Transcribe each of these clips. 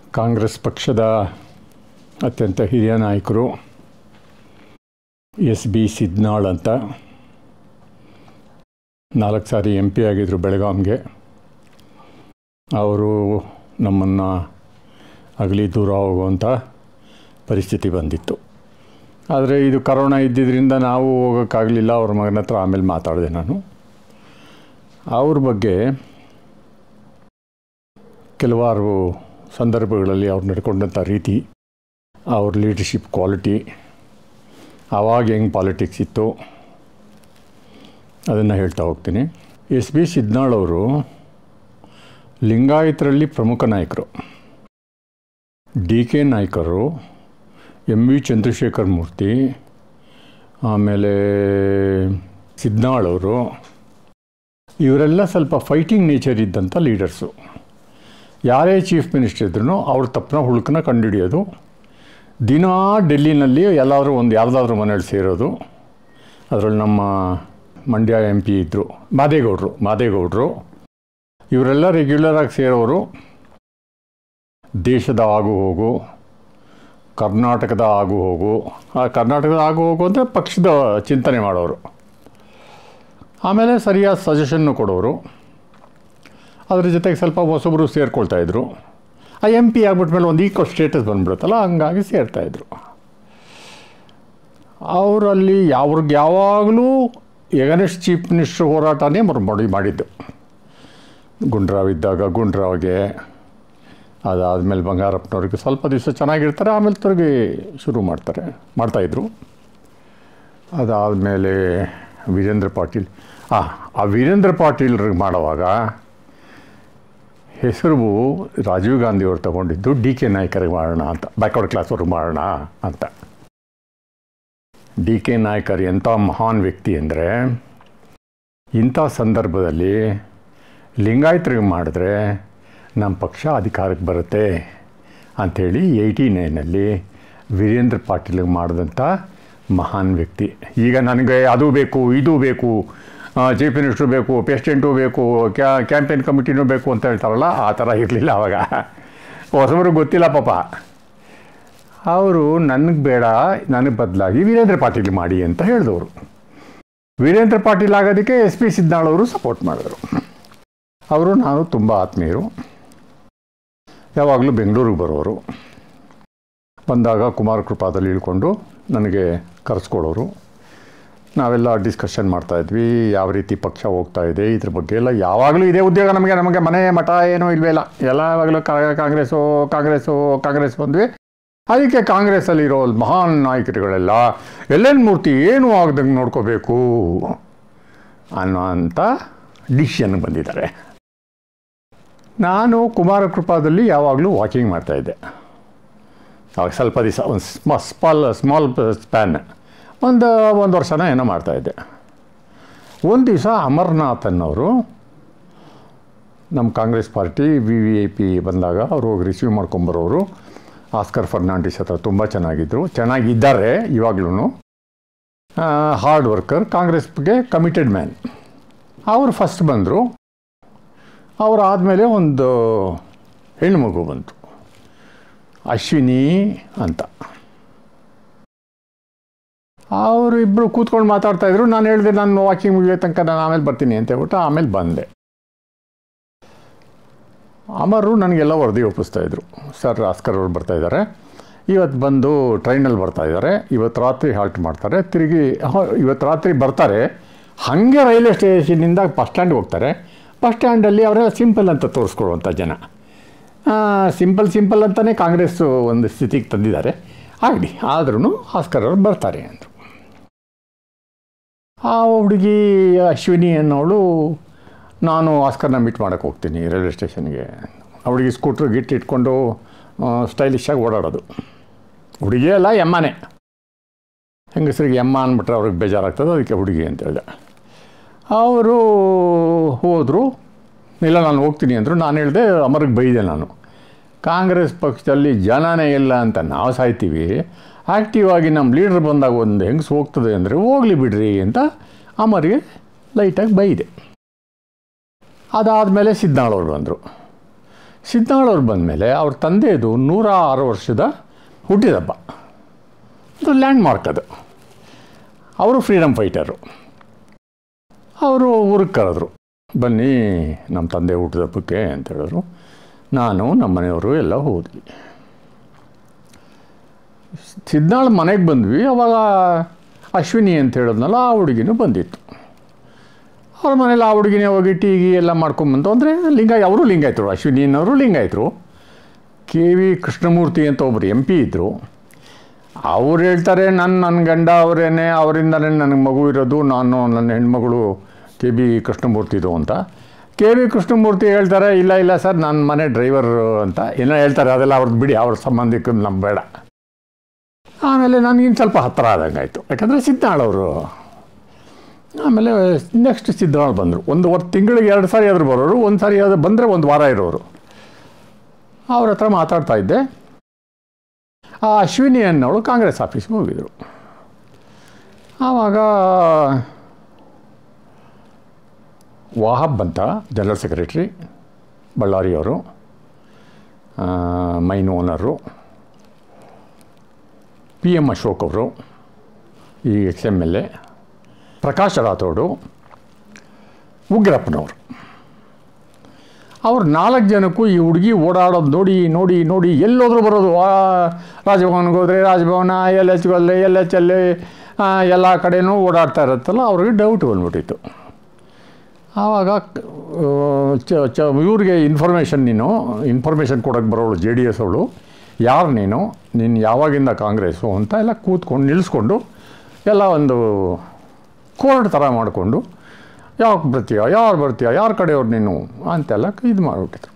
ಕಾಂಗ್ರೆಸ್ ಪಕ್ಷದ ಅತ್ಯಂತ ಹಿರಿಯ ನಾಯಕರು ಎಸ್ ಬಿ ಸಿದ್ನಾಳ್ ಅಂತ ನಾಲ್ಕು ಸಾರಿ ಎಂ ಪಿ ಆಗಿದ್ದರು ಬೆಳಗಾಂಗೆ ಅವರು ನಮ್ಮನ್ನು ಅಗಲಿ ದೂರ ಹೋಗುವಂಥ ಪರಿಸ್ಥಿತಿ ಬಂದಿತ್ತು ಆದರೆ ಇದು ಕರೋನಾ ಇದ್ದಿದ್ದರಿಂದ ನಾವು ಹೋಗೋಕ್ಕಾಗಲಿಲ್ಲ ಅವ್ರ ಮಗನ ಹತ್ರ ಆಮೇಲೆ ಮಾತಾಡಿದೆ ನಾನು ಅವ್ರ ಬಗ್ಗೆ ಕೆಲವಾರು ಸಂದರ್ಭಗಳಲ್ಲಿ ಅವ್ರು ನಡ್ಕೊಂಡಂಥ ರೀತಿ ಅವ್ರ ಲೀಡರ್ಶಿಪ್ ಕ್ವಾಲಿಟಿ ಆವಾಗ ಹೆಂಗೆ ಪಾಲಿಟಿಕ್ಸ್ ಇತ್ತು ಅದನ್ನು ಹೇಳ್ತಾ ಹೋಗ್ತೀನಿ ಎಸ್ ಬಿ ಸಿದ್ನಾಳ್ ಅವರು ಲಿಂಗಾಯತರಲ್ಲಿ ಪ್ರಮುಖ ನಾಯಕರು ಡಿ ಕೆ ನಾಯ್ಕರು ಎಂ ವಿ ಚಂದ್ರಶೇಖರ್ ಮೂರ್ತಿ ಆಮೇಲೆ ಸಿದ್ನಾಳ್ ಅವರು ಇವರೆಲ್ಲ ಸ್ವಲ್ಪ ಫೈಟಿಂಗ್ ನೇಚರ್ ಇದ್ದಂಥ ಲೀಡರ್ಸು ಯಾರೇ ಚೀಫ್ ಮಿನಿಸ್ಟರ್ ಇದ್ರೂ ಅವ್ರ ತಪ್ಪನ ಹುಳುಕನ್ನ ಕಂಡುಹಿಡಿಯೋದು ದಿನಾ ಡೆಲ್ಲಿನಲ್ಲಿ ಎಲ್ಲಾದರೂ ಒಂದು ಯಾವುದಾದ್ರೂ ಮನೇಲಿ ಸೇರೋದು ಅದರಲ್ಲಿ ನಮ್ಮ ಮಂಡ್ಯ ಎಂ ಪಿ ಇದ್ದರು ಮಾದೇಗೌಡರು ಮಾದೇಗೌಡರು ಇವರೆಲ್ಲ ರೆಗ್ಯುಲರಾಗಿ ಸೇರೋರು ದೇಶದ ಆಗು ಹೋಗು ಕರ್ನಾಟಕದ ಆಗು ಹೋಗು ಆ ಕರ್ನಾಟಕದ ಆಗು ಹೋಗು ಅಂದರೆ ಪಕ್ಷದ ಚಿಂತನೆ ಮಾಡೋರು ಆಮೇಲೆ ಸರಿಯಾದ ಸಜೆಷನ್ನು ಕೊಡೋರು ಅದ್ರ ಜೊತೆಗೆ ಸ್ವಲ್ಪ ಹೊಸಬರು ಸೇರ್ಕೊಳ್ತಾಯಿದ್ರು ಆ ಎಂ ಪಿ ಆಗ್ಬಿಟ್ಮೇಲೆ ಒಂದು ಈಕೋ ಸ್ಟೇಟಸ್ ಬಂದ್ಬಿಡುತ್ತಲ್ಲ ಹಂಗಾಗಿ ಸೇರ್ತಾಯಿದ್ರು ಅವರಲ್ಲಿ ಅವ್ರಿಗೆ ಯಾವಾಗಲೂ ಎಗನೆಸ್ಟ್ ಚೀಫ್ ಮಿನಿಸ್ಟರ್ ಹೋರಾಟನೇ ಅವ್ರು ಮಾಡಿ ಮಾಡಿದ್ದು ಗುಂಡ್ರಾವ್ ಇದ್ದಾಗ ಗುಂಡ್ರಾವ್ಗೆ ಅದಾದಮೇಲೆ ಬಂಗಾರಪ್ಪನವ್ರಿಗೆ ಸ್ವಲ್ಪ ದಿವಸ ಚೆನ್ನಾಗಿರ್ತಾರೆ ಆಮೇಲೆ ತಿರುಗಿ ಶುರು ಮಾಡ್ತಾರೆ ಮಾಡ್ತಾಯಿದ್ರು ಅದಾದಮೇಲೆ ವೀರೇಂದ್ರ ಪಾಟೀಲ್ ಆ ಆ ವೀರೇಂದ್ರ ಪಾಟೀಲ್ರಿಗೆ ಮಾಡುವಾಗ ಹೆಸರು ರಾಜೀವ್ ಗಾಂಧಿ ಅವರು ತಗೊಂಡಿದ್ದು ಡಿ ಕೆ ನಾಯ್ಕರಿಗೆ ಮಾಡೋಣ ಅಂತ ಬ್ಯಾಕ್ವರ್ಡ್ ಕ್ಲಾಸ್ವರೆಗೆ ಮಾಡೋಣ ಅಂತ ಡಿ ಕೆ ನಾಯ್ಕರ್ ಎಂಥ ಮಹಾನ್ ವ್ಯಕ್ತಿ ಅಂದರೆ ಇಂಥ ಸಂದರ್ಭದಲ್ಲಿ ಲಿಂಗಾಯತರಿಗೆ ಮಾಡಿದ್ರೆ ನಮ್ಮ ಪಕ್ಷ ಅಧಿಕಾರಕ್ಕೆ ಬರುತ್ತೆ ಅಂಥೇಳಿ ಏಯ್ಟಿ ನೈನಲ್ಲಿ ವೀರೇಂದ್ರ ಪಾಟೀಲ್ಗೆ ಮಾಡಿದಂಥ ಮಹಾನ್ ವ್ಯಕ್ತಿ ಈಗ ನನಗೆ ಅದು ಬೇಕು ಇದು ಬೇಕು ಚೀಫ್ ಮಿನಿಸ್ಟ್ರು ಬೇಕು ಪ್ರೆಸಿಡೆಂಟು ಬೇಕು ಕ್ಯಾ ಕ್ಯಾಂಪೇನ್ ಕಮಿಟಿನೂ ಬೇಕು ಅಂತ ಹೇಳ್ತಾರಲ್ಲ ಆ ಥರ ಇರಲಿಲ್ಲ ಆವಾಗ ಹೊಸಬ್ರಿಗೆ ಗೊತ್ತಿಲ್ಲ ಪಾಪ ಅವರು ನನಗೆ ಬೇಡ ನನಗೆ ಬದಲಾಗಿ ವೀರೇಂದ್ರ ಪಾಟೀಲ್ ಮಾಡಿ ಅಂತ ಹೇಳಿದವರು ವೀರೇಂದ್ರ ಪಾಟೀಲ್ ಆಗೋದಕ್ಕೆ ಎಸ್ ಪಿ ಸಿದ್ನಾಳ್ ಅವರು ಸಪೋರ್ಟ್ ಮಾಡಿದ್ರು ಅವರು ನಾನು ತುಂಬ ಆತ್ಮೀಯರು ಯಾವಾಗಲೂ ಬೆಂಗಳೂರಿಗೆ ಬರೋರು ಬಂದಾಗ ಕುಮಾರ ಕೃಪಾದಲ್ಲಿ ಇಳ್ಕೊಂಡು ನನಗೆ ಕರೆಸ್ಕೊಡೋರು ನಾವೆಲ್ಲ ಡಿಸ್ಕಷನ್ ಮಾಡ್ತಾಯಿದ್ವಿ ಯಾವ ರೀತಿ ಪಕ್ಷ ಹೋಗ್ತಾ ಇದೆ ಇದ್ರ ಬಗ್ಗೆ ಎಲ್ಲ ಯಾವಾಗಲೂ ಇದೇ ಉದ್ಯೋಗ ನಮಗೆ ನಮಗೆ ಮನೆ ಮಠ ಏನೂ ಇಲ್ವೇ ಇಲ್ಲ ಯಾವಾಗಲೂ ಕಾಂಗ್ರೆಸ್ಸು ಕಾಂಗ್ರೆಸ್ಸು ಕಾಂಗ್ರೆಸ್ ಬಂದ್ವಿ ಅದಕ್ಕೆ ಕಾಂಗ್ರೆಸ್ಸಲ್ಲಿರೋ ಮಹಾನ್ ನಾಯಕರುಗಳೆಲ್ಲ ಎಲ್ಲೇನು ಮೂರ್ತಿ ಏನೂ ಆಗ್ದಂಗೆ ನೋಡ್ಕೋಬೇಕು ಅನ್ನೋ ಅಂಥ ಡಿಸಿಷನ್ಗೆ ಬಂದಿದ್ದಾರೆ ನಾನು ಕುಮಾರ ಕೃಪಾದಲ್ಲಿ ಯಾವಾಗಲೂ ವಾಕಿಂಗ್ ಮಾಡ್ತಾಯಿದ್ದೆ ಅವಾಗ ಸ್ವಲ್ಪ ದಿವಸ ಒಂದು ಸ್ಮ ಸ್ಮಾಲ್ ಸ್ಮಾಲ್ ಸ್ಪ್ಯಾನ್ ಒಂದು ಒಂದು ವರ್ಷನ ಏನೋ ಮಾಡ್ತಾಯಿದ್ದೆ ಒಂದು ದಿವಸ ಅಮರ್ನಾಥ್ ಅನ್ನೋರು ನಮ್ಮ Congress party V V I P ಬಂದಾಗ ಅವ್ರು ಹೋಗಿ ರಿಸೀವ್ ಮಾಡ್ಕೊಂಬರೋರು ಆಸ್ಕರ್ ಫರ್ನಾಂಡಿಸ್ ಹತ್ರ ತುಂಬ ಚೆನ್ನಾಗಿದ್ದರು ಚೆನ್ನಾಗಿದ್ದಾರೆ ಇವಾಗ್ಲೂ ಹಾರ್ಡ್ ವರ್ಕರ್ ಕಾಂಗ್ರೆಸ್ಗೆ ಕಮಿಟೆಡ್ ಮ್ಯಾನ್ ಅವರು ಫಸ್ಟ್ ಬಂದರು ಅವರು ಆದಮೇಲೆ ಒಂದು ಹೆಣ್ಣು ಮಗು ಬಂತು ಅಶ್ವಿನಿ ಅಂತ ಅವರು ಇಬ್ಬರು ಕೂತ್ಕೊಂಡು ಮಾತಾಡ್ತಾಯಿದ್ರು ನಾನು ಹೇಳಿದೆ ನಾನು ವಾಕಿಂಗ್ ಮುಗಿಯೋ ತನಕ ನಾನು ಆಮೇಲೆ ಬರ್ತೀನಿ ಅಂತ ಹೇಳ್ಬಿಟ್ಟು ಆಮೇಲೆ ಬಂದೆ ಅಮರು ನನಗೆಲ್ಲ ವರದಿ ಒಪ್ಪಿಸ್ತಾಯಿದ್ರು ಸರ್ ಆಸ್ಕರ್ ಅವ್ರು ಬರ್ತಾಯಿದ್ದಾರೆ ಇವತ್ತು ಬಂದು ಟ್ರೈನಲ್ಲಿ ಬರ್ತಾಯಿದ್ದಾರೆ ಇವತ್ತು ರಾತ್ರಿ ಹಾಲ್ಟ್ ಮಾಡ್ತಾರೆ ತಿರುಗಿ ಇವತ್ತು ರಾತ್ರಿ ಬರ್ತಾರೆ ಹಾಗೆ ರೈಲ್ವೆ ಸ್ಟೇಷನ್ನಿಂದ ಬಸ್ ಸ್ಟ್ಯಾಂಡ್ಗೆ ಹೋಗ್ತಾರೆ ಬಸ್ ಸ್ಟ್ಯಾಂಡಲ್ಲಿ ಅವರೆಲ್ಲ ಸಿಂಪಲ್ ಅಂತ ತೋರಿಸ್ಕೊಡುವಂಥ ಜನ ಸಿಂಪಲ್ ಸಿಂಪಲ್ ಅಂತಲೇ ಕಾಂಗ್ರೆಸ್ಸು ಒಂದು ಸ್ಥಿತಿಗೆ ತಂದಿದ್ದಾರೆ ಆಗಲಿ ಆದ್ರೂ ಆಸ್ಕರ್ ಅವ್ರು ಬರ್ತಾರೆ ಅಂದರು ಆ ಹುಡುಗಿ ಅಶ್ವಿನಿ ಅನ್ನೋಳು ನಾನು ಆಸ್ಕರ್ನ ಮೀಟ್ ಮಾಡೋಕ್ಕೆ ಹೋಗ್ತೀನಿ ರೈಲ್ವೆ ಸ್ಟೇಷನ್ಗೆ ಅವಳಿಗೆ ಸ್ಕೂಟ್ರ್ ಗಿಟ್ ಇಟ್ಕೊಂಡು ಸ್ಟೈಲಿಶಾಗಿ ಓಡಾಡೋದು ಹುಡುಗಿ ಅಲ್ಲ ಎಮ್ಮನೇ ಹೆಂಗಸರಿಗೆ ಎಮ್ಮ ಅಂದ್ಬಿಟ್ರೆ ಅವ್ರಿಗೆ ಬೇಜಾರಾಗ್ತದೆ ಅದಕ್ಕೆ ಹುಡುಗಿ ಅಂತ ಹೇಳಿದೆ ಅವರು ಹೋದರು ಇಲ್ಲ ನಾನು ಹೋಗ್ತೀನಿ ಅಂದರು ನಾನು ಹೇಳಿದೆ ಅಮರ್ಗೆ ಬೈದೆ ನಾನು ಕಾಂಗ್ರೆಸ್ ಪಕ್ಷದಲ್ಲಿ ಜನನೇ ಇಲ್ಲ ಅಂತ ನಾವು ಸಾಯ್ತೀವಿ ಆ್ಯಕ್ಟಿವ್ ಆಗಿ ನಮ್ಮ ಲೀಡ್ರ್ ಬಂದಾಗ ಒಂದು ಹೆಂಗಸು ಹೋಗ್ತದೆ ಅಂದರೆ ಹೋಗಲಿ ಬಿಡ್ರಿ ಅಂತ ಅಮರ್ಗೆ ಲೈಟಾಗಿ ಬೈದೆ ಅದಾದಮೇಲೆ ಸಿದ್ನಾಳವ್ರು ಬಂದರು ಸಿದ್ಧಾಳವ್ರು ಬಂದಮೇಲೆ ಅವ್ರ ತಂದೆದು ನೂರ ಆರು ವರ್ಷದ ಹುಟ್ಟಿದಬ್ಬ ಅದು ಲ್ಯಾಂಡ್ ಮಾರ್ಕ್ ಅದು ಅವರು ಫ್ರೀಡಮ್ ಫೈಟರು ಅವರು ಊರಿಗೆ ಕರೆದ್ರು ಬನ್ನಿ ನಮ್ಮ ತಂದೆ ಹುಟ್ಟಿದಬ್ಬಕ್ಕೆ ಅಂತ ಹೇಳಿದ್ರು ನಾನು ನಮ್ಮ ಮನೆಯವರು ಎಲ್ಲ ಹೋದ್ವಿ ಸಿದ್ಧಾಳ್ ಮನೆಗೆ ಬಂದ್ವಿ ಅವಾಗ ಅಶ್ವಿನಿ ಅಂತ ಹೇಳಿದ್ನಲ್ಲ ಆ ಹುಡುಗಿನೂ ಬಂದಿತ್ತು ಅವ್ರ ಮನೇಲಿ ಆ ಹುಡುಗಿನೇ ಹೋಗಿ ಟೀ ಗೀ ಎಲ್ಲ ಮಾಡ್ಕೊಂಬಂತು ಅಂದರೆ ಲಿಂಗಾಯ ಅವರು ಲಿಂಗಾಯತರು ಅಶ್ವಿನಿಯವರು ಲಿಂಗಾಯತರು ಕೆ ವಿ ಕೃಷ್ಣಮೂರ್ತಿ ಅಂತ ಒಬ್ಬರು ಎಂ ಪಿ ಇದ್ದರು ಅವ್ರು ಹೇಳ್ತಾರೆ ನನ್ನ ನನ್ನ ಗಂಡ ಅವರೇನೆ ಅವರಿಂದನೇ ನನಗೆ ಮಗು ಇರೋದು ನಾನು ನನ್ನ ಹೆಣ್ಮಗಳು ಕೆ ಬಿ ಕೃಷ್ಣಮೂರ್ತಿದು ಅಂತ ಕೆ ವಿ ಕೃಷ್ಣಮೂರ್ತಿ ಹೇಳ್ತಾರೆ ಇಲ್ಲ ಇಲ್ಲ ಸರ್ ನನ್ನ ಮನೆ ಡ್ರೈವರ್ ಅಂತ ಏನೋ ಹೇಳ್ತಾರೆ ಅದೆಲ್ಲ ಅವ್ರದ್ದು ಬಿಡಿ ಅವ್ರ ಸಂಬಂಧಿಕ ನಮ್ಮ ಬೇಡ ಆಮೇಲೆ ನನಗಿನ್ನು ಸ್ವಲ್ಪ ಹತ್ತಿರ ಆದಂಗೆ ಆಯಿತು ಯಾಕಂದರೆ ಸಿದ್ಧಾಳವರು ಆಮೇಲೆ ನೆಕ್ಸ್ಟ್ ಸಿದ್ಧಾಳ್ ಬಂದರು ಒಂದು ವರ್ ತಿಂಗಳಿಗೆ ಎರಡು ಸಾರಿ ಆದರೂ ಬರೋರು ಒಂದು ಸಾರಿ ಆದರೂ ಬಂದರೆ ಒಂದು ವಾರ ಇರೋರು ಅವ್ರ ಹತ್ರ ಮಾತಾಡ್ತಾ ಇದ್ದೆ ಆ ಅಶ್ವಿನಿ ಅನ್ನೋಳು ಕಾಂಗ್ರೆಸ್ ಆಫೀಸ್ಗೆ ಹೋಗಿದ್ರು ಆವಾಗ ವಾಹಬ್ ಅಂತ ಜನರಲ್ ಸೆಕ್ರೆಟ್ರಿ ಬಳ್ಳಾರಿಯವರು mine owner P M Ashok ಅವರು ಈ ex M L A Prakash Rathod ಉಗ್ರಪ್ಪನವರು ಅವ್ರು ನಾಲ್ಕು ಜನಕ್ಕೂ ಈ ಹುಡುಗಿ ಓಡಾಡೋದು ನೋಡಿ ನೋಡಿ ನೋಡಿ ಎಲ್ಲೋದ್ರೂ ಬರೋದು ಆ ರಾಜಭವನ್ಗೆ ಹೋದರೆ ರಾಜಭವನ ಎಲ್ ಎಚ್ ಅಲ್ಲಿ ಎಲ್ ಎಚ್ ಅಲ್ಲಿ ಎಲ್ಲ ಕಡೆನೂ ಓಡಾಡ್ತಾ ಇರುತ್ತಲ್ಲ ಅವ್ರಿಗೆ ಡೌಟ್ ಬಂದ್ಬಿಟ್ಟಿತ್ತು ಆವಾಗ ಚ ಚ ಇವ್ರಿಗೆ ಇನ್ಫಾರ್ಮೇಷನ್ ನೀನು ಇನ್ಫಾರ್ಮೇಷನ್ ಕೊಡೋಕ್ಕೆ ಬರೋಳು ಜೆ ಡಿ ಎಸ್ ಅವಳು ಯಾರು ನೀನು ನೀನು ಯಾವಾಗಿಂದ ಕಾಂಗ್ರೆಸ್ಸು ಅಂತ ಎಲ್ಲ ಕೂತ್ಕೊಂಡು ನಿಲ್ಲಿಸ್ಕೊಂಡು ಎಲ್ಲ ಒಂದು ಕೋರ್ಟ್ ಥರ ಮಾಡಿಕೊಂಡು ಯಾವಾಗ ಬರ್ತೀಯ ಯಾರು ಬರ್ತೀಯ ಯಾರ ಕಡೆಯವ್ರು ನೀನು ಅಂತೆಲ್ಲ ಇದು ಮಾಡಿಬಿಟ್ಟಿದ್ರು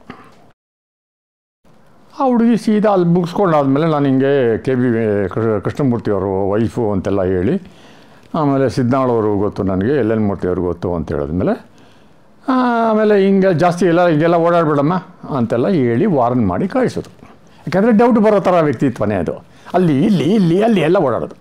ಆ ಹುಡುಗಿ ಸೀದಾ ಅಲ್ಲಿ ಮುಗಿಸ್ಕೊಂಡಾದ್ಮೇಲೆ ನಾನು ಹಿಂಗೆ ಕೆ ಬಿ ಕೃಷ್ಣಮೂರ್ತಿಯವರು ವೈಫು ಅಂತೆಲ್ಲ ಹೇಳಿ ಆಮೇಲೆ ಸಿದ್ನಾಳವರು ಗೊತ್ತು ನನಗೆ ಎಲ್ ಎನ್ ಮೂರ್ತಿಯವ್ರು ಗೊತ್ತು ಅಂತ ಹೇಳಿದ್ಮೇಲೆ ಆಮೇಲೆ ಹಿಂಗೆ ಜಾಸ್ತಿ ಎಲ್ಲ ಹಿಂಗೆಲ್ಲ ಓಡಾಡಬೇಡಮ್ಮ ಅಂತೆಲ್ಲ ಹೇಳಿ ವಾರನ್ ಮಾಡಿ ಕಳಿಸೋದು ಯಾಕಂದರೆ ಡೌಟ್ ಬರೋ ಥರ ವ್ಯಕ್ತಿತ್ವನೇ ಅದು ಅಲ್ಲಿ ಇಲ್ಲಿ ಇಲ್ಲಿ ಅಲ್ಲಿ ಎಲ್ಲ ಓಡಾಡೋದು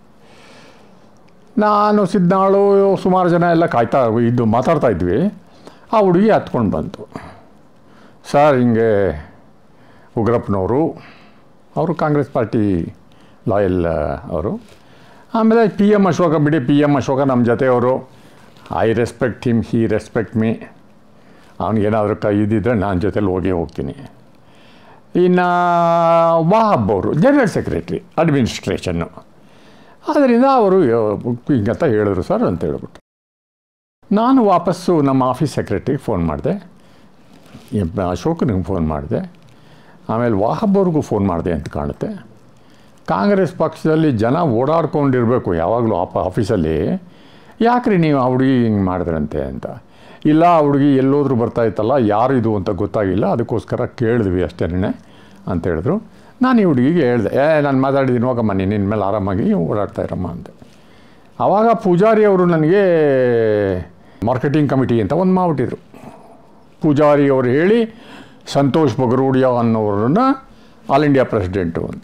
ನಾನು ಸಿದ್ನಾಳು ಸುಮಾರು ಜನ ಎಲ್ಲ ಕಾಯ್ತಾ ಇದ್ದು ಮಾತಾಡ್ತಾ ಇದ್ವಿ ಆ ಹುಡುಗಿ ಹತ್ಕೊಂಡು ಬಂತು ಸರ್ ಹಿಂಗೆ ಉಗ್ರಪ್ಪನವರು ಅವರು ಕಾಂಗ್ರೆಸ್ ಪಾರ್ಟಿ ಲಾಯಲ್ ಅವರು ಆಮೇಲೆ ಪಿ ಎಮ್ ಅಶೋಕ ಬಿಡಿ ಪಿ ಎಮ್ ಅಶೋಕ ನಮ್ಮ ಜೊತೆಯವರು I respect him he respect me ಅವನಿಗೇನಾದರೂ ಕೈ ಇದ್ದಿದ್ರೆ ನಾನು ಜೊತೆಲಿ ಹೋಗಿ ಹೋಗ್ತೀನಿ ಇನ್ನು ವಾಹಬ್ ಅವರು ಜನರಲ್ ಸೆಕ್ರೆಟ್ರಿ ಅಡ್ಮಿನಿಸ್ಟ್ರೇಷನ್ನು ಅದರಿಂದ ಅವರು ಹಿಂಗಂತ ಹೇಳಿದ್ರು ಸರ್ ಅಂತ ಹೇಳ್ಬಿಟ್ಟು ನಾನು ವಾಪಸ್ಸು ನಮ್ಮ ಆಫೀಸ್ ಸೆಕ್ರೆಟ್ರಿಗೆ ಫೋನ್ ಮಾಡಿದೆ ಅಶೋಕನಿಗೆ ಫೋನ್ ಮಾಡಿದೆ ಆಮೇಲೆ ವಾಹಬ್ ಅವ್ರಿಗೂ ಫೋನ್ ಮಾಡಿದೆ ಅಂತ ಕಾಣುತ್ತೆ ಕಾಂಗ್ರೆಸ್ ಪಕ್ಷದಲ್ಲಿ ಜನ ಓಡಾಡ್ಕೊಂಡಿರಬೇಕು ಯಾವಾಗಲೂ ಆಪ ಆಫೀಸಲ್ಲಿ ಯಾಕ್ರಿ ನೀವು ಆ ಹುಡುಗಿ ಹಿಂಗೆ ಮಾಡಿದ್ರಂತೆ ಅಂತ ಇಲ್ಲ ಆ ಹುಡುಗಿ ಎಲ್ಲೋದ್ರೂ ಬರ್ತಾ ಇತ್ತಲ್ಲ ಯಾರು ಇದು ಅಂತ ಗೊತ್ತಾಗಿಲ್ಲ ಅದಕ್ಕೋಸ್ಕರ ಕೇಳಿದ್ವಿ ಅಷ್ಟೇನೆ ಅಂತ ಹೇಳಿದ್ರು ನಾನು ಈ ಹುಡುಗಿಗೆ ಹೇಳಿದೆ ಏ ನಾನು ಮಾತಾಡಿದ್ದೀನಿ ಹೋಗಮ್ಮ ನೀನು ನಿನ್ನ ಮೇಲೆ ಆರಾಮಾಗಿ ಓಡಾಡ್ತಾ ಇರಮ್ಮ ಅಂತ ಆವಾಗ ಪೂಜಾರಿ ಅವರು ನನಗೆ ಮಾರ್ಕೆಟಿಂಗ್ ಕಮಿಟಿ ಅಂತ ಒಂದು ಮಾಡಿಬಿಟ್ಟಿದ್ರು ಪೂಜಾರಿ ಅವರು ಹೇಳಿ ಸಂತೋಷ್ ಬಗರೂಡಿಯಾ ಅನ್ನೋರನ್ನ ಆಲ್ ಇಂಡಿಯಾ ಪ್ರೆಸಿಡೆಂಟು ಅಂತ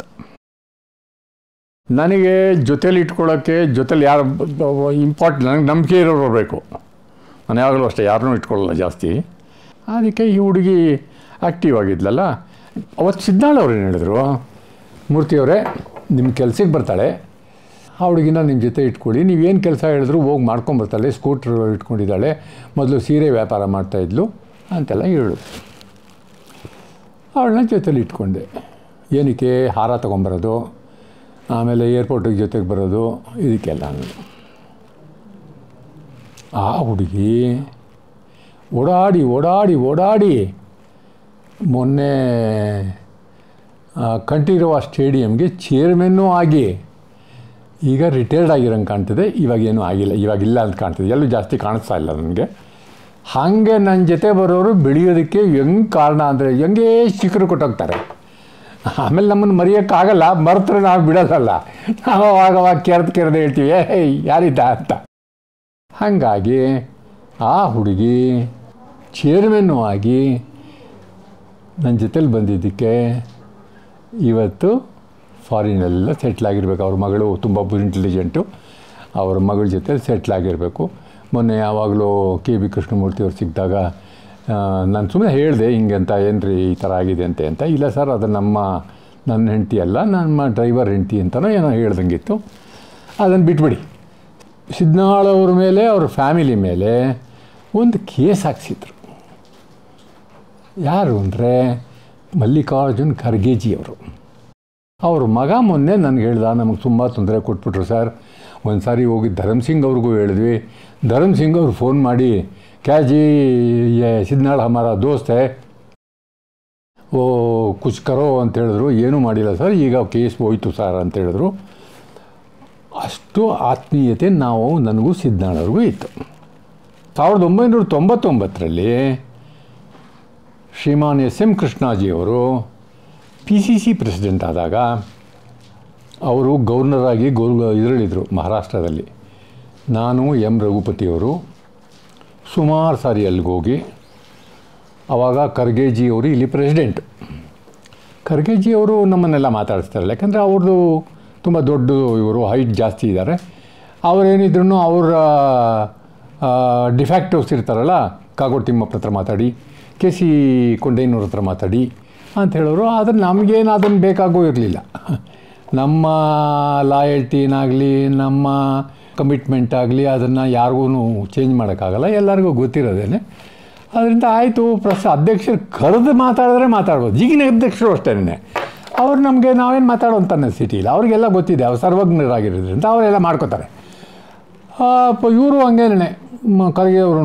ನನಗೆ ಜೊತೇಲಿ ಇಟ್ಕೊಳ್ಳೋಕ್ಕೆ ಜೊತೇಲಿ ಯಾರು ಇಂಪಾರ್ಟ್ ನನಗೆ ನಂಬಿಕೆ ಇರೋರು ಬರಬೇಕು ನಾನು ಯಾವಾಗಲೂ ಅಷ್ಟೇ ಯಾರನ್ನೂ ಇಟ್ಕೊಳ್ಳಲ್ಲ ಜಾಸ್ತಿ ಅದಕ್ಕೆ ಈ ಹುಡುಗಿ ಆ್ಯಕ್ಟಿವ್ ಆಗಿದ್ಲಲ್ಲ ಅವತ್ತು ಸಿದ್ಧಾಳ್ ಅವ್ರು ಏನು ಹೇಳಿದ್ರು ಮೂರ್ತಿಯವರೇ ನಿಮ್ಮ ಕೆಲಸಕ್ಕೆ ಬರ್ತಾಳೆ ಆ ಹುಡುಗಿನ ನಿಮ್ಮ ಜೊತೆ ಇಟ್ಕೊಳ್ಳಿ ನೀವೇನು ಕೆಲಸ ಹೇಳಿದ್ರು ಹೋಗಿ ಮಾಡ್ಕೊಂಬರ್ತಾಳೆ ಸ್ಕೂಟ್ರ್ ಇಟ್ಕೊಂಡಿದ್ದಾಳೆ ಮೊದಲು ಸೀರೆ ವ್ಯಾಪಾರ ಮಾಡ್ತಾಯಿದ್ಲು ಅಂತೆಲ್ಲ ಹೇಳು ಅವಳನ್ನ ಜೊತೆಲಿ ಇಟ್ಕೊಂಡೆ ಏನಕ್ಕೆ ಹಾರ ತೊಗೊಂಬರೋದು ಆಮೇಲೆ ಏರ್ಪೋರ್ಟಿಗೆ ಜೊತೆಗೆ ಬರೋದು ಇದಕ್ಕೆಲ್ಲ ಆ ಹುಡುಗಿ ಓಡಾಡಿ ಓಡಾಡಿ ಓಡಾಡಿ ಮೊನ್ನೆ ಕಂಠೀರವ ಸ್ಟೇಡಿಯಮ್ಗೆ ಚೇರ್ಮನ್ನೂ ಆಗಿ ಈಗ ರಿಟೈರ್ಡ್ ಆಗಿರೋಂಗೆ ಕಾಣ್ತದೆ ಇವಾಗೇನೂ ಆಗಿಲ್ಲ ಇವಾಗಿಲ್ಲ ಅಂತ ಕಾಣ್ತದೆ ಎಲ್ಲೂ ಜಾಸ್ತಿ ಕಾಣಿಸ್ತಾ ಇಲ್ಲ ನನಗೆ ಹಾಗೆ ನನ್ನ ಜೊತೆ ಬರೋರು ಬೆಳೆಯೋದಕ್ಕೆ ಹೆಂಗೆ ಕಾರಣ ಅಂದರೆ ಹೆಂಗೇ ಶಿಖರು ಕೊಟ್ಟೋಗ್ತಾರೆ ಆಮೇಲೆ ನಮ್ಮನ್ನು ಮರೆಯೋಕ್ಕಾಗಲ್ಲ ಮರೆತ್ರೆ ನಾವು ಬಿಡೋದಲ್ಲ ನಾವು ಅವಾಗ ಅವಾಗ ಕೆರೆದು ಕೆರೆದು ಹೇಳ್ತೀವಿ ಏ ಯಾರಿದ್ದ ಅಂತ ಹಾಗಾಗಿ ಆ ಹುಡುಗಿ ಚೇರ್ಮನ್ನು ಆಗಿ ನನ್ನ ಜೊತೇಲಿ ಬಂದಿದ್ದಕ್ಕೆ ಇವತ್ತು ಫಾರಿನಲ್ಲೆಲ್ಲ ಸೆಟ್ಲಾಗಿರ್ಬೇಕು ಅವ್ರ ಮಗಳು ತುಂಬ ಇಂಟೆಲಿಜೆಂಟು ಅವ್ರ ಮಗಳ ಜೊತೆ ಸೆಟ್ಲಾಗಿರಬೇಕು ಮೊನ್ನೆ ಯಾವಾಗಲೂ ಕೆ ಬಿ ಕೃಷ್ಣಮೂರ್ತಿ ಅವ್ರು ಸಿಕ್ಕಿದಾಗ ನಾನು ಸುಮ್ಮನೆ ಹೇಳಿದೆ ಹಿಂಗೆ ಅಂತ ಏನು ರೀ ಈ ಥರ ಆಗಿದೆ ಅಂತೆ ಅಂತ ಇಲ್ಲ ಸರ್ ಅದು ನಮ್ಮ ನನ್ನ ಹೆಂಡತಿ ಅಲ್ಲ ನಮ್ಮ ಡ್ರೈವರ್ ಹೆಂಡತಿ ಅಂತಲೋ ಏನೋ ಹೇಳ್ದಂಗಿತ್ತು ಅದನ್ನು ಬಿಟ್ಬಿಡಿ ಸಿದ್ನಾಳ್ ಅವ್ರ ಮೇಲೆ ಅವ್ರ ಫ್ಯಾಮಿಲಿ ಮೇಲೆ ಒಂದು ಕೇಸ್ ಹಾಕ್ಸಿದ್ರು ಯಾರು ಅಂದರೆ ಮಲ್ಲಿಕಾರ್ಜುನ್ ಖರ್ಗೆಜಿಯವರು ಅವ್ರ ಮಗ ಮೊನ್ನೆ ನನಗೆ ಹೇಳ್ದ ನಮಗೆ ತುಂಬ ತೊಂದರೆ ಕೊಟ್ಬಿಟ್ರು ಸರ್ ಒಂದು ಸಾರಿ ಹೋಗಿ ಧರಮ್ ಸಿಂಗ್ ಅವ್ರಿಗೂ ಹೇಳಿದ್ವಿ ಧರಮ್ ಸಿಂಗ್ ಅವ್ರು ಫೋನ್ ಮಾಡಿ ಕ್ಯಾ ಜಿ ಯೇ ಸಿದ್ನಾಳ್ ಹಮಾರ ದೋಸ್ತ್ ಹೈ ಓ ಕುಚ್ ಕರೋ ಅಂತ ಹೇಳಿದ್ರು ಏನೂ ಮಾಡಿಲ್ಲ ಸರ್ ಈಗ ಕೇಸ್ ಹೋಯ್ತು ಸರ್ ಅಂತ ಹೇಳಿದ್ರು ಅಷ್ಟು ಆತ್ಮೀಯತೆ ನಾವು ನನಗೂ ಸಿದ್ನಾಳವ್ರಿಗೂ ಇತ್ತು ಸಾವಿರದ ಒಂಬೈನೂರ ತೊಂಬತ್ತೊಂಬತ್ತರಲ್ಲಿ ಶ್ರೀಮಾನ್ ಎಸ್ ಎಂ ಕೃಷ್ಣಾಜಿಯವರು ಪಿ ಸಿ ಸಿ ಪ್ರೆಸಿಡೆಂಟ್ ಆದಾಗ ಅವರು ಗವರ್ನರ್ ಆಗಿ ಗೌರ್ ಇದರಲ್ಲಿದ್ದರು ಮಹಾರಾಷ್ಟ್ರದಲ್ಲಿ ನಾನು ಎಂ ರಘುಪತಿಯವರು ಸುಮಾರು ಸಾರಿ ಅಲ್ಲಿಗೆ ಹೋಗಿ ಆವಾಗ ಖರ್ಗೆಜಿಯವರು ಇಲ್ಲಿ ಪ್ರೆಸಿಡೆಂಟ್ ಖರ್ಗೆಜಿಯವರು ನಮ್ಮನ್ನೆಲ್ಲ ಮಾತಾಡಿಸ್ತಾರಲ್ಲ ಯಾಕಂದರೆ ಅವ್ರದ್ದು ತುಂಬ ದೊಡ್ಡ ಇವರು ಹೈಟ್ ಜಾಸ್ತಿ ಇದ್ದಾರೆ ಅವರೇನಿದ್ರು ಅವರ ಡಿಫ್ಯಾಕ್ಟಿವ್ಸ್ ಇರ್ತಾರಲ್ಲ ಕಾಗೋಡು ತಿಮ್ಮಪ್ಪ ಹತ್ರ ಮಾತಾಡಿ ಕೆ ಸಿ ಕೊಂಡೈನವ್ರ ಹತ್ರ ಮಾತಾಡಿ ಅಂತ ಹೇಳೋರು ಆದರೆ ನಮಗೇನು ಅದನ್ನು ಬೇಕಾಗೂ ಇರಲಿಲ್ಲ ನಮ್ಮ ಲಾಯಲ್ಟಿನಾಗಲಿ ನಮ್ಮ ಕಮಿಟ್ಮೆಂಟ್ ಆಗಲಿ ಅದನ್ನು ಯಾರಿಗೂ ಚೇಂಜ್ ಮಾಡೋಕ್ಕಾಗಲ್ಲ ಎಲ್ಲರಿಗೂ ಗೊತ್ತಿರೋದೇನೆ ಅದರಿಂದ ಆಯಿತು ಪ್ರಸ ಅಧ್ಯಕ್ಷರು ಕರೆದು ಮಾತಾಡಿದ್ರೆ ಮಾತಾಡ್ಬೋದು ಈಗಿನ ಅಧ್ಯಕ್ಷರು ಅಷ್ಟೇನೆ ಅವ್ರು ನಮಗೆ ನಾವೇನು ಮಾತಾಡೋಂಥ ನೆಸಿಟಿ ಇಲ್ಲ ಅವ್ರಿಗೆಲ್ಲ ಗೊತ್ತಿದೆ ಅವ್ರು ಸರ್ವಜ್ಞರಾಗಿರೋದ್ರಿಂದ ಅವರೆಲ್ಲ ಮಾಡ್ಕೋತಾರೆ ಇವರು ಹಂಗೇನೆ ಖರ್ಗೆ ಅವರು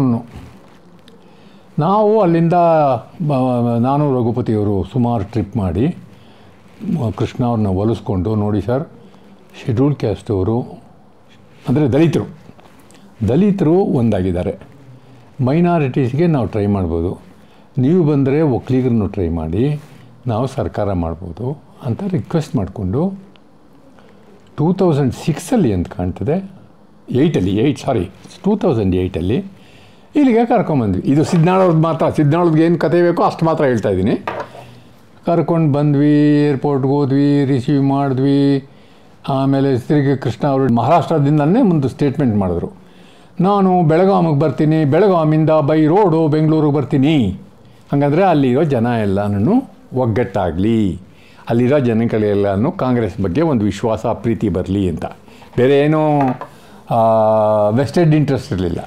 ನಾವು ಅಲ್ಲಿಂದ ಬ- ನಾನು ರಘುಪತಿಯವರು ಸುಮಾರು ಟ್ರಿಪ್ ಮಾಡಿ ಮ- ಕೃಷ್ಣ ಅವ್ರನ್ನ ಒಲಿಸ್ಕೊಂಡು ನೋಡಿ ಸರ್ ಶೆಡ್ಯೂಲ್ ಕ್ಯಾಸ್ಟ್ ಅವರು ಅಂದರೆ ದಲಿತರು ದಲಿತರು ಒಂದಾಗಿದ್ದಾರೆ ಮೈನಾರಿಟೀಸ್ಗೆ ನಾವು ಟ್ರೈ ಮಾಡ್ಬೋದು ನೀವು ಬಂದರೆ ಒಕ್ಕಲಿಗರನ್ನು ಟ್ರೈ ಮಾಡಿ ನಾವು ಸರ್ಕಾರ ಮಾಡ್ಬೋದು ಅಂತ ರಿಕ್ವೆಸ್ಟ್ ಮಾಡಿಕೊಂಡು ಟೂ ತೌಸಂಡ್ ಸಿಕ್ಸಲ್ಲಿ ಅಂತ ಕಾಣ್ತದೆ ಏಯ್ಟಲ್ಲಿ ಏಯ್ಟ್ ಸಾರಿ ಟೂ ತೌಸಂಡ್ ಏಯ್ಟಲ್ಲಿ ಇಲ್ಲಿಗೆ ಕರ್ಕೊಂಬಂದ್ವಿ ಇದು ಸಿದ್ನಾಳವ್ರದ್ದು ಮಾತ್ರ ಸಿದ್ನಾಳವ್ರಿಗೆ ಏನು ಕತೆ ಬೇಕೋ ಅಷ್ಟು ಮಾತ್ರ ಹೇಳ್ತಾ ಇದ್ದೀನಿ ಕರ್ಕೊಂಡು ಬಂದ್ವಿ ಏರ್ಪೋರ್ಟ್ಗೆ ಹೋದ್ವಿ ರಿಸೀವ್ ಮಾಡಿದ್ವಿ ಆಮೇಲೆ ತಿರುಗಿ ಕೃಷ್ಣ ಅವರು ಮಹಾರಾಷ್ಟ್ರದಿಂದಲೇ ಒಂದು ಸ್ಟೇಟ್ಮೆಂಟ್ ಮಾಡಿದ್ರು ನಾನು ಬೆಳಗಾವಿಗೆ ಬರ್ತೀನಿ ಬೆಳಗಾವಿಂದ ಬೈ ರೋಡು ಬೆಂಗಳೂರಿಗೆ ಬರ್ತೀನಿ ಹಾಗಾದರೆ ಅಲ್ಲಿರೋ ಜನ ಎಲ್ಲನೂ ಒಗ್ಗಟ್ಟಾಗಲಿ ಅಲ್ಲಿರೋ ಜನಗಳೆಲ್ಲನೂ ಕಾಂಗ್ರೆಸ್ ಬಗ್ಗೆ ಒಂದು ವಿಶ್ವಾಸ ಪ್ರೀತಿ ಬರಲಿ ಅಂತ ಬೇರೆ ಏನೂ ವೆಸ್ಟೆಡ್ ಇಂಟ್ರೆಸ್ಟ್ ಇರಲಿಲ್ಲ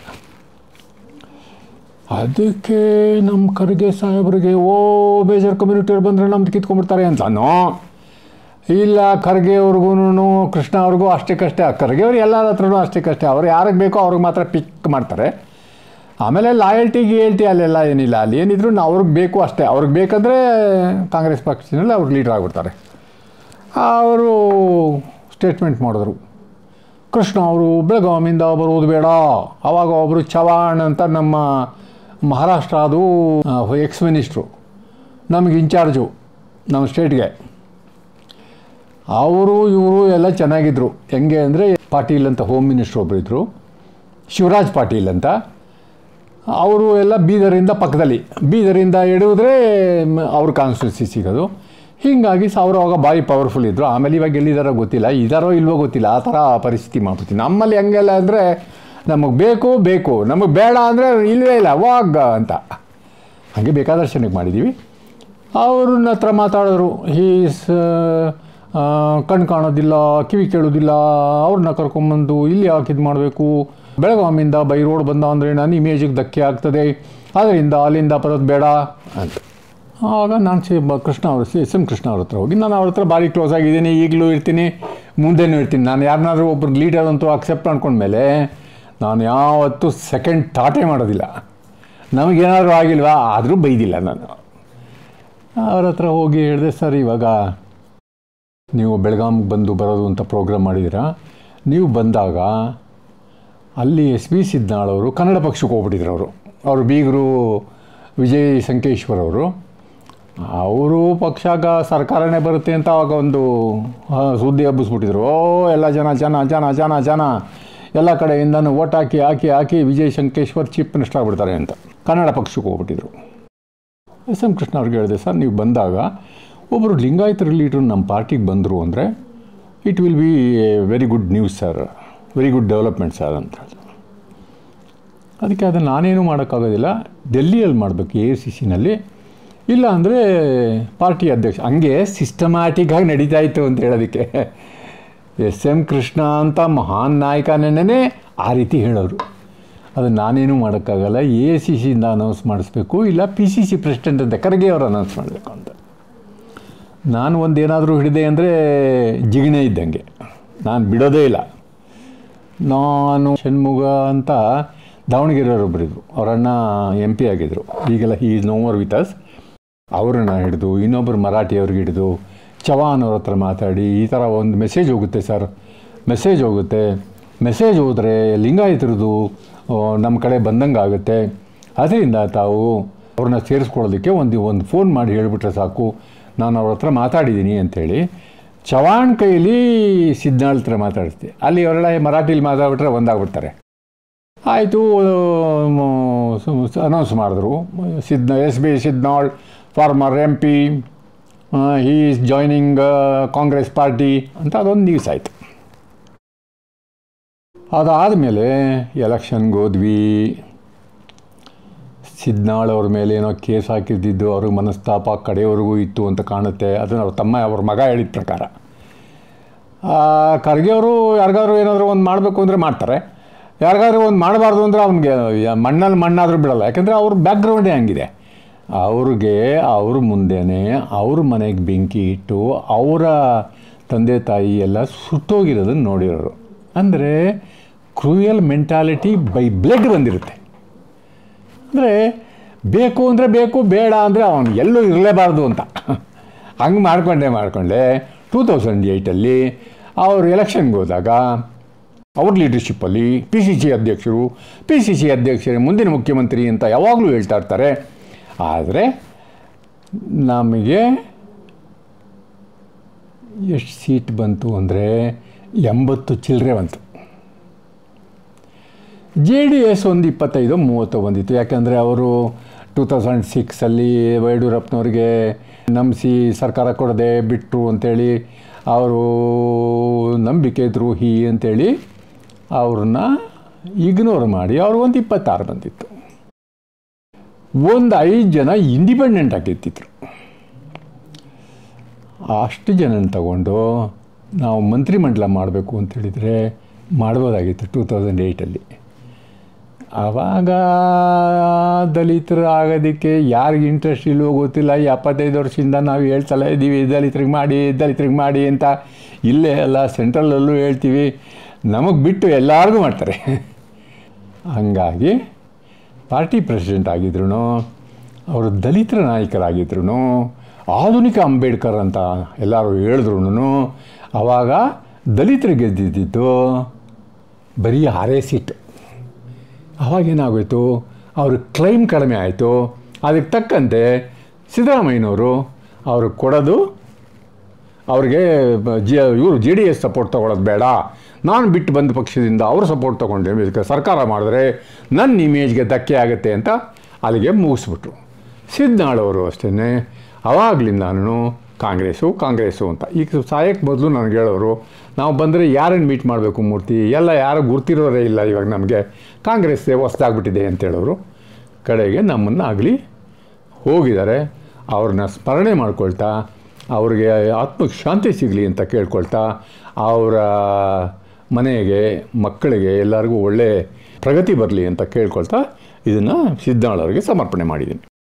ಅದಕ್ಕೆ ನಮ್ಮ ಖರ್ಗೆ ಸಾಹೇಬ್ರಿಗೆ ಓ ಬೇಜಾರು ಕಮ್ಯುನಿಟಿಯವ್ರು ಬಂದರೆ ನಮ್ದು ಕಿತ್ಕೊಂಡ್ಬಿಡ್ತಾರೆ ಅಂತಾನೋ ಇಲ್ಲ ಖರ್ಗೆ ಅವ್ರಿಗೂ ಕೃಷ್ಣ ಅವ್ರಿಗೂ ಅಷ್ಟಕ್ಕಷ್ಟೇ ಆ ಖರ್ಗೆ ಅವ್ರು ಎಲ್ಲರ ಹತ್ರನೂ ಅಷ್ಟಕ್ಕಷ್ಟೇ ಅವ್ರು ಯಾರಿಗೆ ಬೇಕೋ ಅವ್ರಿಗೆ ಮಾತ್ರ ಪಿಕ್ ಮಾಡ್ತಾರೆ ಆಮೇಲೆ ಲಾಯಲ್ಟಿ ಗಿಯಲ್ಟಿ ಅಲ್ಲೆಲ್ಲ ಏನಿಲ್ಲ ಅಲ್ಲಿ ಏನಿದ್ರು ಅವ್ರಿಗೆ ಬೇಕು ಅಷ್ಟೇ ಅವ್ರಿಗೆ ಬೇಕಂದರೆ ಕಾಂಗ್ರೆಸ್ ಪಕ್ಷದಲ್ಲಿ ಅವ್ರು ಲೀಡರ್ ಆಗಿಬಿಡ್ತಾರೆ ಅವರು ಸ್ಟೇಟ್ಮೆಂಟ್ ಮಾಡಿದ್ರು ಕೃಷ್ಣ ಅವರು ಬೆಳಗಾವಿಯಿಂದ ಬರುವುದು ಬೇಡ ಆವಾಗ ಒಬ್ಬರು ಚವಾಣ್ ಅಂತ ನಮ್ಮ ಮಹಾರಾಷ್ಟ್ರ ಅದು ಎಕ್ಸ್ ಮಿನಿಸ್ಟ್ರು ನಮಗೆ ಇನ್ಚಾರ್ಜು ನಮ್ಮ ಸ್ಟೇಟ್ಗೆ ಅವರು ಇವರು ಎಲ್ಲ ಚೆನ್ನಾಗಿದ್ದರು ಹೆಂಗೆ ಅಂದರೆ ಪಾಟೀಲ್ ಅಂತ ಹೋಮ್ ಮಿನಿಸ್ಟ್ರ್ ಒಬ್ಬರು ಇದ್ದರು ಶಿವರಾಜ್ ಪಾಟೀಲ್ ಅಂತ ಅವರು ಎಲ್ಲ ಬೀದರಿಂದ ಪಕ್ಕದಲ್ಲಿ ಬೀದರಿಂದ ಹಿಡಿದ್ರೆ ಮ- ಅವ್ರ ಕಾನ್ಸ್ಟಿಟ್ಯೂನ್ಸಿ ಸಿಗೋದು ಹೀಗಾಗಿ ಸಾವಿರ ಅವಾಗ ಭಾರಿ ಪವರ್ಫುಲ್ ಇದ್ದರು ಆಮೇಲೆ ಇವಾಗ ಎಲ್ಲಿದ್ದಾರೋ ಗೊತ್ತಿಲ್ಲ ಇದ್ದಾರೋ ಇಲ್ವೋ ಗೊತ್ತಿಲ್ಲ ಆ ಥರ ಪರಿಸ್ಥಿತಿ ಮಾಡ್ಬಿಡ್ತೀವಿ ನಮ್ಮಲ್ಲಿ ಹೆಂಗೆಲ್ಲ ಅಂದರೆ ನಮಗೆ ಬೇಕು ಬೇಕು ನಮಗೆ ಬೇಡ ಅಂದರೆ ಇಲ್ಲವೇ ಇಲ್ಲ ವಾಗ್ ಅಂತ ಹಾಗೆ ಬೇಕಾದಷ್ಟು ಜನಕ್ಕೆ ಮಾಡಿದ್ದೀವಿ ಅವ್ರನ್ನ ಹತ್ರ ಮಾತಾಡಿದ್ರು ಹೀಸ್ ಕಣ್ಣು ಕಾಣೋದಿಲ್ಲ ಕಿವಿ ಕೇಳೋದಿಲ್ಲ ಅವ್ರನ್ನ ಕರ್ಕೊಂಬಂದು ಇಲ್ಲಿ ಯಾಕೆ ಇದು ಮಾಡಬೇಕು ಬೆಳಗಾವಿಯಿಂದ ಬೈ ರೋಡ್ ಬಂದ ಅಂದರೆ ನನ್ನ ಇಮೇಜಿಗೆ ಧಕ್ಕೆ ಆಗ್ತದೆ ಅದರಿಂದ ಅಲ್ಲಿಂದ ಬರೋದು ಬೇಡ ಅಂತ ಆಗ ನಾನು ಸಿ ಬ- ಕೃಷ್ಣ ಅವರು ಸಿ ಎಸ್ ಎಂ ಕೃಷ್ಣ ಅವ್ರ ಹತ್ರ ಹೋಗಿ ನಾನು ಅವ್ರ ಹತ್ರ ಭಾರಿ ಕ್ಲೋಸ್ ಆಗಿದ್ದೀನಿ ಈಗಲೂ ಇರ್ತೀನಿ ಮುಂದೆನೂ ಇರ್ತೀನಿ ನಾನು ಯಾರನ್ನಾದ್ರೂ ಒಬ್ರು ಲೀಡರ್ ಅಂತೂ ಅಕ್ಸೆಪ್ಟ್ ಮಾಡ್ಕೊಂಡ್ಮೇಲೆ ನಾನು ಯಾವತ್ತೂ ಸೆಕೆಂಡ್ ಥಾಟೇ ಮಾಡೋದಿಲ್ಲ ನಮಗೇನಾದರೂ ಆಗಿಲ್ವಾ ಆದರೂ ಬೈದಿಲ್ಲ ನಾನು ಅವ್ರ ಹತ್ರ ಹೋಗಿ ಹೇಳಿದೆ ಸರ್ ಇವಾಗ ನೀವು ಬೆಳಗಾವಿಗೆ ಬಂದು ಬರೋದು ಅಂತ ಪ್ರೋಗ್ರಾಮ್ ಮಾಡಿದ್ದೀರಾ ನೀವು ಬಂದಾಗ ಅಲ್ಲಿ ಎಸ್ ಬಿ ಸಿದ್ನಾಳವರು ಕನ್ನಡ ಪಕ್ಷಕ್ಕೆ ಹೋಗ್ಬಿಟ್ಟಿದ್ರು ಅವರು ಅವರು ಬೀಗರು ವಿಜಯ್ ಸಂಕೇಶ್ವರ್ ಅವರು ಅವರು ಪಕ್ಷಾಗ ಸರ್ಕಾರನೇ ಬರುತ್ತೆ ಅಂತ ಅವಾಗ ಒಂದು ಆ, ಸುದ್ದಿ ಹಬ್ಬಿಸ್ಬಿಟ್ಟಿದ್ರು ಓ ಎಲ್ಲ ಜನ ಜನ ಜನ ಜನ ಜನ ಎಲ್ಲ ಕಡೆಯಿಂದನೂ ಓಟ್ ಹಾಕಿ ಹಾಕಿ ಹಾಕಿ ವಿಜಯ್ ಸಂಕೇಶ್ವರ್ ಚೀಫ್ ಮಿನಿಸ್ಟರ್ ಆಗಿಬಿಡ್ತಾರೆ ಅಂತ ಕನ್ನಡ ಪಕ್ಷಕ್ಕೆ ಹೋಗ್ಬಿಟ್ಟಿದ್ರು ಎಸ್ ಎಂ ಕೃಷ್ಣ ಅವ್ರಿಗೆ ಹೇಳಿದೆ ಸರ್ ನೀವು ಬಂದಾಗ ಒಬ್ಬರು ಲಿಂಗಾಯತರ ಲೀಡ್ರು ನಮ್ಮ ಪಾರ್ಟಿಗೆ ಬಂದರು ಅಂದರೆ it will be a very good news sir very good development sir ಅಂತ ಹೇಳಿದ್ರು ಅದಕ್ಕೆ ಅದನ್ನು ನಾನೇನು ಮಾಡೋಕ್ಕಾಗೋದಿಲ್ಲ ಡೆಲ್ಲಿಯಲ್ಲಿ ಮಾಡಬೇಕು ಎ ಸಿ ಸಿನಲ್ಲಿ ಇಲ್ಲ ಅಂದರೆ ಪಾರ್ಟಿ ಅಧ್ಯಕ್ಷ ಹಂಗೆ ಸಿಸ್ಟಮ್ಯಾಟಿಕ್ಕಾಗಿ ನಡೀತಾ ಇತ್ತು ಅಂತ ಹೇಳೋದಕ್ಕೆ ಎಸ್ ಎಂ ಕೃಷ್ಣ ಅಂತ ಮಹಾನ್ ನಾಯಕನೇ ಆ ರೀತಿ ಹೇಳೋರು ಅದನ್ನು ನಾನೇನು ಮಾಡೋಕ್ಕಾಗಲ್ಲ ಎ ಸಿ ಸಿಯಿಂದ ಅನೌನ್ಸ್ ಮಾಡಿಸ್ಬೇಕು ಇಲ್ಲ ಪಿ ಸಿ ಸಿ ಪ್ರೆಸಿಡೆಂಟ್ ಅಂತ ಖರ್ಗೆ ಅವರು ಅನೌನ್ಸ್ ಮಾಡಬೇಕು ಅಂತ ನಾನು ಒಂದು ಏನಾದರೂ ಹಿಡಿದೆ ಅಂದರೆ ಜಿಗಣೆ ಇದ್ದಂಗೆ ನಾನು ಬಿಡೋದೇ ಇಲ್ಲ ನಾನು ಷಣ್ಮುಗ ಅಂತ ದಾವಣಗೆರೆಯವರೊಬ್ಬರಿದ್ರು ಅವರಣ್ಣ ಎಂ ಪಿ ಆಗಿದ್ದರು ಈಗೆಲ್ಲ ಈ ನೋ ಮೋರ್ ವಿತ್ ಅಸ್ ಅವ್ರನ್ನ ಹಿಡಿದು ಇನ್ನೊಬ್ಬರು ಮರಾಠಿಯವ್ರಿಗೆ ಹಿಡಿದು ಚವಾನ್ ಅವ್ರ ಹತ್ರ ಮಾತಾಡಿ ಈ ಥರ ಒಂದು ಮೆಸೇಜ್ ಹೋಗುತ್ತೆ ಸರ್ ಮೆಸೇಜ್ ಹೋಗುತ್ತೆ ಮೆಸೇಜ್ ಹೋದರೆ ಲಿಂಗಾಯತರದು ನಮ್ಮ ಕಡೆ ಬಂದಂಗೆ ಆಗುತ್ತೆ ಅದರಿಂದ ತಾವು ಅವ್ರನ್ನ ಸೇರಿಸ್ಕೊಳ್ಳೋದಕ್ಕೆ ಒಂದು ಒಂದು ಫೋನ್ ಮಾಡಿ ಹೇಳಿಬಿಟ್ರೆ ಸಾಕು ನಾನು ಅವ್ರ ಹತ್ರ ಮಾತಾಡಿದ್ದೀನಿ ಅಂಥೇಳಿ ಚವಾಣ್ ಕೈಲಿ ಸಿದ್ನಾಳ್ ಹತ್ರ ಮಾತಾಡಿಸ್ದೆ ಅಲ್ಲಿ ಅವರೆಲ್ಲ ಮರಾಠಿಲಿ ಮಾತಾಡ್ಬಿಟ್ರೆ ಒಂದಾಗ್ಬಿಡ್ತಾರೆ ಆಯಿತು ಅನೌನ್ಸ್ ಮಾಡಿದ್ರು ಸಿದ್ನ S B Siddnal former M P he is joining Congress party ಅಂತ ಅದೊಂದು ನ್ಯೂಸ್ ಆಯಿತು ಅದಾದಮೇಲೆ ಎಲೆಕ್ಷನ್ಗೆ ಹೋದ್ವಿ ಸಿದ್ನಾಳ್ ಅವ್ರ ಮೇಲೆ ಏನೋ ಕೇಸ್ ಹಾಕಿದ್ದಿದ್ದು ಅವ್ರಿಗೆ ಮನಸ್ತಾಪ ಕಡೆಯವರೆಗೂ ಇತ್ತು ಅಂತ ಕಾಣುತ್ತೆ ಅದನ್ನು ಅವ್ರ ತಮ್ಮ ಅವ್ರ ಮಗ ಹೇಳಿದ ಪ್ರಕಾರ ಖರ್ಗೆ ಅವರು ಯಾರಿಗಾದ್ರು ಏನಾದರೂ ಒಂದು ಮಾಡಬೇಕು ಅಂದರೆ ಮಾಡ್ತಾರೆ ಯಾರಿಗಾದ್ರೂ ಒಂದು ಮಾಡಬಾರ್ದು ಅಂದರೆ ಅವ್ನಿಗೆ ಮಣ್ಣಲ್ಲಿ ಮಣ್ಣಾದರೂ ಬಿಡಲ್ಲ ಯಾಕೆಂದರೆ ಅವ್ರ ಬ್ಯಾಕ್ಗ್ರೌಂಡೇ ಹಂಗಿದೆ ಅವ್ರಿಗೆ ಅವ್ರ ಮುಂದೆನೇ ಅವ್ರ ಮನೆಗೆ ಬೆಂಕಿ ಇಟ್ಟು ಅವರ ತಂದೆ ತಾಯಿ ಎಲ್ಲ ಸುಟ್ಟೋಗಿರೋದನ್ನು ನೋಡಿರೋರು ಅಂದರೆ ಕ್ರೂಯಲ್ ಮೆಂಟಾಲಿಟಿ ಬೈ ಬ್ಲಡ್ ಬಂದಿರುತ್ತೆ ಅಂದರೆ ಬೇಕು ಅಂದರೆ ಬೇಕು ಬೇಡ ಅಂದರೆ ಅವನು ಎಲ್ಲೂ ಇರಲೇಬಾರ್ದು ಅಂತ ಹಂಗೆ ಮಾಡಿಕೊಂಡೆ ಮಾಡಿಕೊಂಡೆ ಟೂ ತೌಸಂಡ್ ಏಯ್ಟಲ್ಲಿ ಅವರು ಎಲೆಕ್ಷನ್ಗೆ ಹೋದಾಗ ಅವ್ರ ಲೀಡರ್ಶಿಪ್ಪಲ್ಲಿ ಪಿ ಸಿ ಸಿ ಅಧ್ಯಕ್ಷರು ಪಿ ಸಿ ಸಿ ಅಧ್ಯಕ್ಷರೇ ಮುಂದಿನ ಮುಖ್ಯಮಂತ್ರಿ ಅಂತ ಯಾವಾಗಲೂ ಹೇಳ್ತಾ ಇರ್ತಾರೆ ಆದರೆ ನಮಗೆ ಎಷ್ಟು ಸೀಟ್ ಬಂತು ಅಂದರೆ ಎಂಬತ್ತು ಚಿಲ್ಲರೆ ಬಂತು ಜೆ ಡಿ ಎಸ್ ಒಂದು ಇಪ್ಪತ್ತೈದು ಮೂವತ್ತು ಬಂದಿತ್ತು ಯಾಕೆಂದರೆ ಅವರು ಟೂ ತೌಸಂಡ್ ಸಿಕ್ಸಲ್ಲಿ ಯಡಿಯೂರಪ್ಪನವ್ರಿಗೆ ನಂಬಿಸಿ ಸರ್ಕಾರ ಕೊಡದೆ ಬಿಟ್ಟರು ಅಂತೇಳಿ ಅವರು ನಂಬಿಕೆ ದ್ರೋಹಿ ಅಂತೇಳಿ ಅವ್ರನ್ನ ಇಗ್ನೋರ್ ಮಾಡಿ ಅವ್ರಿಗೊಂದು ಇಪ್ಪತ್ತಾರು ಬಂದಿತ್ತು ಒಂದು ಐದು ಜನ ಇಂಡಿಪೆಂಡೆಂಟ್ ಆಗಿತ್ತಿದ್ರು ಅಷ್ಟು ಜನನ ತಗೊಂಡು ನಾವು ಮಂತ್ರಿಮಂಡಲ ಮಾಡಬೇಕು ಅಂತೇಳಿದರೆ ಮಾಡ್ಬೋದಾಗಿತ್ತು ಟೂ ತೌಸಂಡ್ ಏಯ್ಟಲ್ಲಿ ಆವಾಗ ದಲಿತರು ಆಗೋದಕ್ಕೆ ಯಾರಿಗೆ ಇಂಟ್ರೆಸ್ಟ್ ಇಲ್ಲವೋ ಗೊತ್ತಿಲ್ಲ ಈ ಎಪ್ಪತ್ತೈದು ವರ್ಷದಿಂದ ನಾವು ಹೇಳ್ತಲೇ ಇದ್ದೀವಿ ದಲಿತರಿಗೆ ಮಾಡಿ ದಲಿತರಿಗೆ ಮಾಡಿ ಅಂತ ಇಲ್ಲೇ ಅಲ್ಲ ಸೆಂಟ್ರಲಲ್ಲೂ ಹೇಳ್ತೀವಿ ನಮಗೆ ಬಿಟ್ಟು ಎಲ್ಲರಿಗೂ ಮಾಡ್ತಾರೆ ಹಂಗಾಗಿ ಪಾರ್ಟಿ ಪ್ರೆಸಿಡೆಂಟ್ ಆಗಿದ್ರು ಅವರು ದಲಿತರ ನಾಯಕರಾಗಿದ್ರು ಆಧುನಿಕ ಅಂಬೇಡ್ಕರ್ ಅಂತ ಎಲ್ಲರೂ ಹೇಳಿದ್ರು ಆವಾಗ ದಲಿತರು ಗೆದ್ದಿದ್ದು ಬರೀ ಆರೇ ಸೀಟು ಅವಾಗೇನಾಗೋಯ್ತು ಅವ್ರ ಕ್ಲೈಮ್ ಕಡಿಮೆ ಆಯಿತು ಅದಕ್ಕೆ ತಕ್ಕಂತೆ ಸಿದ್ದರಾಮಯ್ಯನವರು ಅವ್ರಿಗೆ ಕೊಡೋದು ಅವ್ರಿಗೆ ಜಿ ಇವರು ಜೆ ಡಿ ಎಸ್ ಸಪೋರ್ಟ್ ತೊಗೊಳೋದು ಬೇಡ ನಾನು ಬಿಟ್ಟು ಬಂದ ಪಕ್ಷದಿಂದ ಅವರು ಸಪೋರ್ಟ್ ತೊಗೊಂಡೆ ಇದಕ್ಕೆ ಸರ್ಕಾರ ಮಾಡಿದ್ರೆ ನನ್ನ ಇಮೇಜ್ಗೆ ಧಕ್ಕೆ ಆಗುತ್ತೆ ಅಂತ ಅಲ್ಲಿಗೆ ಮುಗಿಸ್ಬಿಟ್ರು ಸಿದ್ನಾಳವರು ಅಷ್ಟೇ ಅವಾಗಲಿಂದಾನು ಕಾಂಗ್ರೆಸ್ಸು ಕಾಂಗ್ರೆಸ್ಸು ಅಂತ ಈಗ ಸಾಯಕ್ಕೆ ಮೊದಲು ನನಗೆ ಹೇಳೋರು ನಾವು ಬಂದರೆ ಯಾರನ್ನು ಮೀಟ್ ಮಾಡಬೇಕು ಮೂರ್ತಿ ಎಲ್ಲ ಯಾರು ಗುರ್ತಿರೋರೇ ಇಲ್ಲ ಇವಾಗ ನಮಗೆ ಕಾಂಗ್ರೆಸ್ಸೇ ಹೊಸ್ದಾಗ್ಬಿಟ್ಟಿದೆ ಅಂತ ಹೇಳೋರು ಕಡೆಗೆ ನಮ್ಮನ್ನು ಆಗಲಿ ಹೋಗಿದ್ದಾರೆ ಅವ್ರನ್ನ ಸ್ಮರಣೆ ಮಾಡ್ಕೊಳ್ತಾ ಅವ್ರಿಗೆ ಆತ್ಮಕ್ಕೆ ಶಾಂತಿ ಸಿಗಲಿ ಅಂತ ಕೇಳ್ಕೊಳ್ತಾ ಅವರ ಮನೆಗೆ ಮಕ್ಕಳಿಗೆ ಎಲ್ಲರಿಗೂ ಒಳ್ಳೆ ಪ್ರಗತಿ ಬರಲಿ ಅಂತ ಕೇಳ್ಕೊಳ್ತಾ ಇದನ್ನು ಸಿದ್ಧಾಳವ್ರಿಗೆ ಸಮರ್ಪಣೆ ಮಾಡಿದ್ದೀನಿ